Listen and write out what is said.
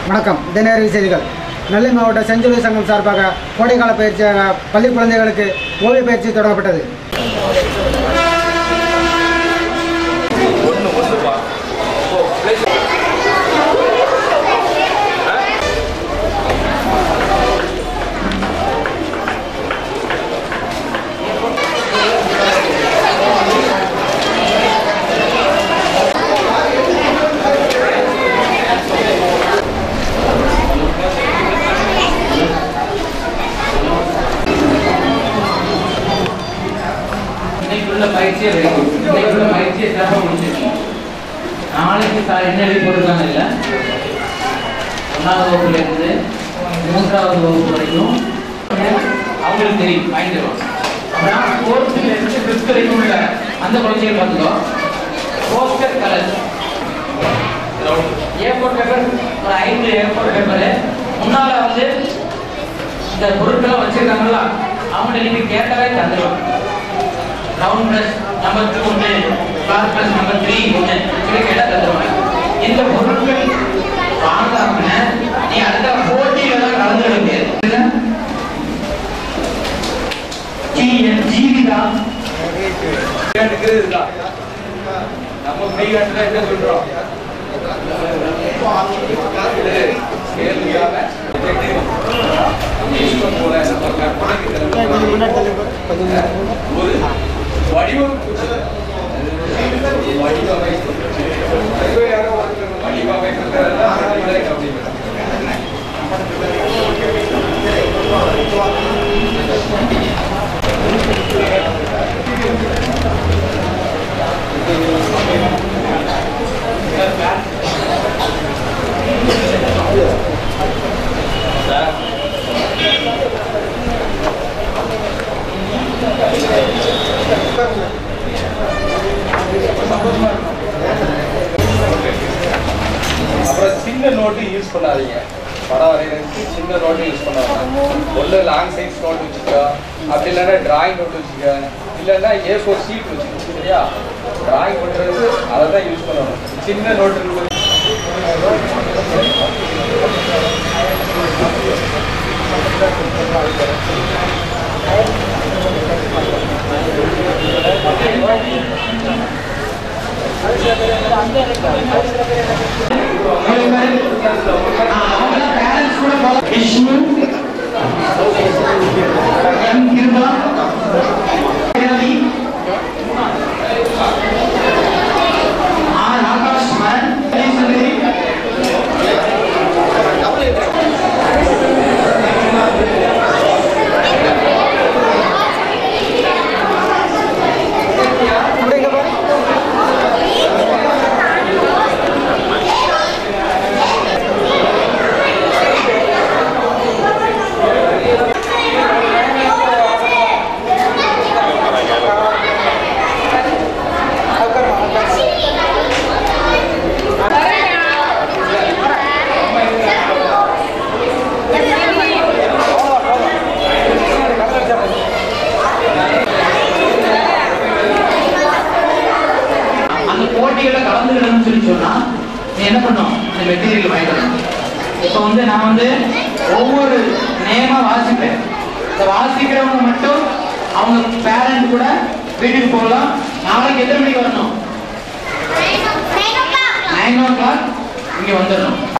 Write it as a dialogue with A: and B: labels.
A: வணக்கம் தினேரி செய்திகள் நெல்லை மாவட்ட செஞ்சிலுவை சங்கம் சார்பாக கோடைக்கால பயிற்சியாக பள்ளி குழந்தைகளுக்கு ஓவிய பயிற்சி தொடங்கப்பட்டது
B: இன்னைக்குள்ள பயிற்சியை வைக்கும் இன்னைக்குள்ள பயிற்சியை சிறப்பாக முடிச்சிருக்கோம் நாளைக்கு சார் என்ன எழுதி போட்டிருக்காங்க இல்லை ஒன்றாவது வகுப்புல இருந்து மூன்றாவது வகுப்பு வரைக்கும் அவங்களுக்கு தெரியும் வாங்கிடுவோம் அப்புறம் ஃபோர்த்துல இருந்து ஃபிஃப்த் வரைக்கும் உள்ள அந்த குழந்தைகள் பார்த்துக்கோ poster colour A four paper ஒரு ஐந்து ஏ ஃபோர் பேப்பரு முன்னால வந்து இந்த பொருட்களை வச்சிருக்காங்களா அவங்கள்ட்ட நீங்க கேட்டாலே தந்துடுவாங்க ரவுண்ட் பிரஷ் நம்பர் டூ ஒன்று கிளாஸ் பிரஷ் நம்பர் த்ரீ ஒன்று சொல்லி கேட்டால் தந்துடுவாங்க இந்த பொருட்கள் வாங்காம நீ அடுத்த போட்டியில தான் கலந்துட முடியாது ஜீ- ஜீவிதா
C: எடுக்கிறது இதுதான். நம்ம ஃப்ரீ ஹேண்ட்ல என்ன சொல்றோம் இது scale இல்லாம நம்ம இஷ்டம் போல நம்ம கற்பனைக்கு தகுந்த ஒரு வடிவம் வடிவமைப்பு வடிவமைப்புங்கிறதெல்லாம் அடிப்படை கவனிப்பு. அப்புறம் சின்ன நோட்டு யூஸ் பண்ணாதீங்க படம் வரைகிறதுக்கு சின்ன நோட்டு யூஸ் பண்ணாதீங்க ஒன்று லாங் சைஸ் நோட் வச்சுக்கோ அப்படி இல்லைன்னா டிராயிங் நோட் வச்சுக்க இல்லைன்னா ஏ ஃபோர் ஷீட் வச்சுக்கோ சரியா டிராயிங் பண்ணுறது அதை தான் யூஸ் பண்ணணும் சின்ன நோட்டு இருக்குது
B: அவங்களாம் parents கூட follow- Vishnu M Kripa Ravi R Akash Maran Ganesagiri அந்த போட்டிகளை கலந்துக்கணும்னு சொல்லி சொன்னா நீ என்ன பண்ணும் அந்த மெட்டீரியல் வாங்கிக்கணும் இப்போ வந்து நான் வந்து ஒவ்வொரு நேமா வாசிப்பேன் இந்த வாசிக்கிறவங்க மட்டும் அவங்க பேரண்ட் கூட வீட்டுக்கு போகலாம் நாளைக்கு எத்தனை மணிக்கு வரணும் நைன் ஓ கிளாக் இங்கே வந்துடணும்